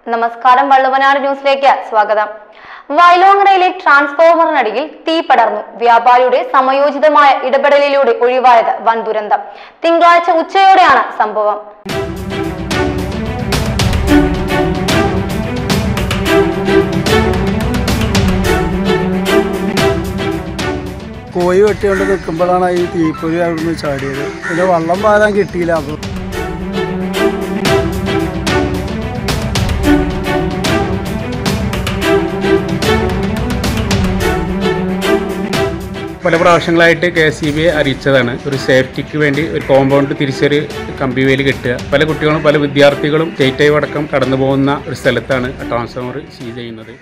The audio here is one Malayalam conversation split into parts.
നമസ്കാരം വള്ളുവനാട് ന്യൂസിലേക്ക് സ്വാഗതം വയലോങ്ങരയിലെ ട്രാൻസ്ഫോമറിനടിയിൽ തീ പടർന്നു വ്യാപാരിയുടെ സമയോചിതമായ ഇടപെടലിലൂടെ ഒഴിവായത് വൻ ദുരന്തം തിങ്കളാഴ്ച ഉച്ചയോടെയാണ് സംഭവം കോഴി വെട്ടിക്കൊണ്ട് നിൽക്കുമ്പോഴാണ് ഈ തീപ്പൊരി അവിടുന്ന് ചാടിയത് പിന്നെ വള്ളം പാരാൻ കിട്ടിയില്ല അപ്പോൾ പല പ്രാവശ്യങ്ങളായിട്ട് കെ എസ് ഇ ബിയെ അറിയിച്ചതാണ് ഒരു സേഫ്റ്റിക്ക് വേണ്ടി ഒരു കോമ്പൗണ്ട് തിരിച്ചൊരു കമ്പി വേലി കെട്ടുക പല കുട്ടികളും പല വിദ്യാർത്ഥികളും സ്റ്റേറ്റ് ഹൈവ് അടക്കം കടന്നു പോകുന്ന ഒരു സ്ഥലത്താണ് ആ ട്രാൻസ്ഫോമർ സീസ് ചെയ്യുന്നത്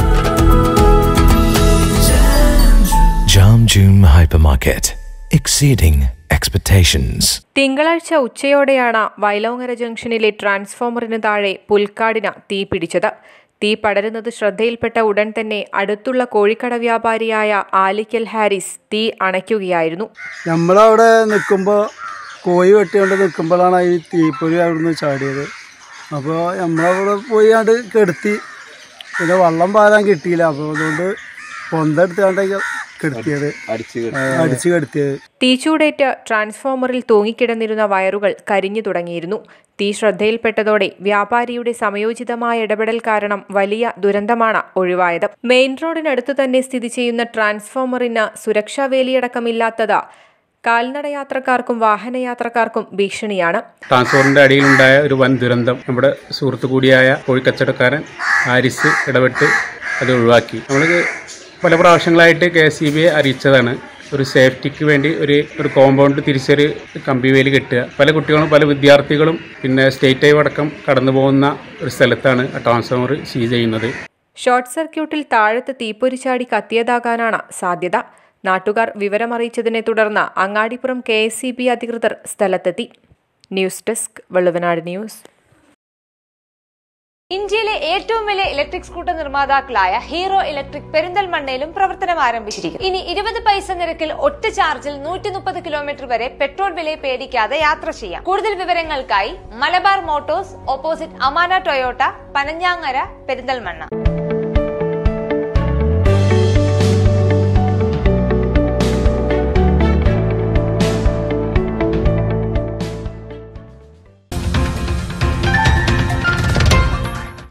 Jam June Hypermarket. Exceeding expectations. തിങ്കളാഴ്ച ഉച്ചയോടെയാണ് വയലോങ്ങര ജംഗ്ഷനിലെ ട്രാൻസ്ഫോമറിന് താഴെ പുൽക്കാടിന് തീ പിടിച്ചത് തീ പടരുന്നത് ശ്രദ്ധയിൽപ്പെട്ട ഉടൻ തന്നെ അടുത്തുള്ള കോഴിക്കട വ്യാപാരിയായ ആലിക്കൽ ഹാരിസ് തീ അണയ്ക്കുകയായിരുന്നു നമ്മളവിടെ നിൽക്കുമ്പോൾ കോഴി വെട്ടിക്കൊണ്ട് നിൽക്കുമ്പോഴാണ് ഈ തീപ്പൊരി അവിടുന്ന് ചാടിയത് അപ്പോൾ നമ്മളവിടെ പോയി ആണ്ട് കെടുത്തി പിന്നെ വള്ളം പാരാൻ കിട്ടിയില്ല അപ്പോൾ അതുകൊണ്ട് പൊന്തെടുത്താണ്ട് കെടുത്തിയത് അടിച്ച് കെടുത്തിയത് തീച്ചൂടേറ്റ് ട്രാൻസ്ഫോമറിൽ തൂങ്ങിക്കിടന്നിരുന്ന വയറുകൾ കരിഞ്ഞു തുടങ്ങിയിരുന്നു തീ ശ്രദ്ധയിൽപ്പെട്ടതോടെ വ്യാപാരിയുടെ സമയോചിതമായ ഇടപെടൽ കാരണം വലിയ ദുരന്തമാണ് ഒഴിവായത് മെയിൻ റോഡിനടുത്ത് തന്നെ സ്ഥിതി ചെയ്യുന്ന ട്രാൻസ്ഫോമറിന് സുരക്ഷാ വേലിയടക്കമില്ലാത്തത് കാൽനടയാത്രക്കാർക്കും വാഹനയാത്രക്കാർക്കും ഭീഷണിയാണ് ട്രാൻസ്ഫോമറിന്റെ അടിയിലുണ്ടായ ഒരു വൻ ദുരന്തം നമ്മുടെ സുഹൃത്തു കൂടിയായ കോഴിക്കച്ചവടക്കാരൻ ഹാരിസ് ഇടപെട്ട് അത് ഒഴിവാക്കി നമ്മൾ പല പ്രാവശ്യങ്ങളായിട്ട് കെ എസ് ഇ ബിയെ അറിയിച്ചതാണ് ഒരു സേഫ്റ്റിക്ക് വേണ്ടി ഒരു ഒരു കോമ്പൗണ്ട് തിരിച്ചൊരു കമ്പി വേലി കെട്ടുക പല കുട്ടികളും പല വിദ്യാർത്ഥികളും പിന്നെ സ്റ്റേറ്റ് ഹൈവ് അടക്കം കടന്നു പോകുന്ന ഒരു സ്ഥലത്താണ് ആ ട്രാൻസ്ഫോമർ സീസ് ചെയ്യുന്നത് ഷോർട്ട് സർക്യൂട്ടിൽ താഴത്ത് തീപ്പൊരിച്ചാടി കത്തിയതാകാനാണ് സാധ്യത നാട്ടുകാർ വിവരമറിയിച്ചതിനെ തുടർന്ന് Angadipuram K S E B അധികൃതർ സ്ഥലത്തെത്തി ന്യൂസ് ഡെസ്ക് വള്ളുവനാട് ന്യൂസ് ഇന്ത്യയിലെ ഏറ്റവും വലിയ ഇലക്ട്രിക് സ്കൂട്ടർ നിർമ്മാതാക്കളായ ഹീറോ ഇലക്ട്രിക് പെരിന്തൽമണ്ണയിലും പ്രവർത്തനം ആരംഭിച്ചിരിക്കുന്നു ഇനി ഇരുപത് പൈസ നിരക്കിൽ ഒറ്റ ചാർജിൽ നൂറ്റി മുപ്പത് കിലോമീറ്റർ വരെ പെട്രോൾ വില പേടിക്കാതെ യാത്ര ചെയ്യാം കൂടുതൽ വിവരങ്ങൾക്കായി Malabar motors opposite Amana Toyota Panangangara Perinthalmanna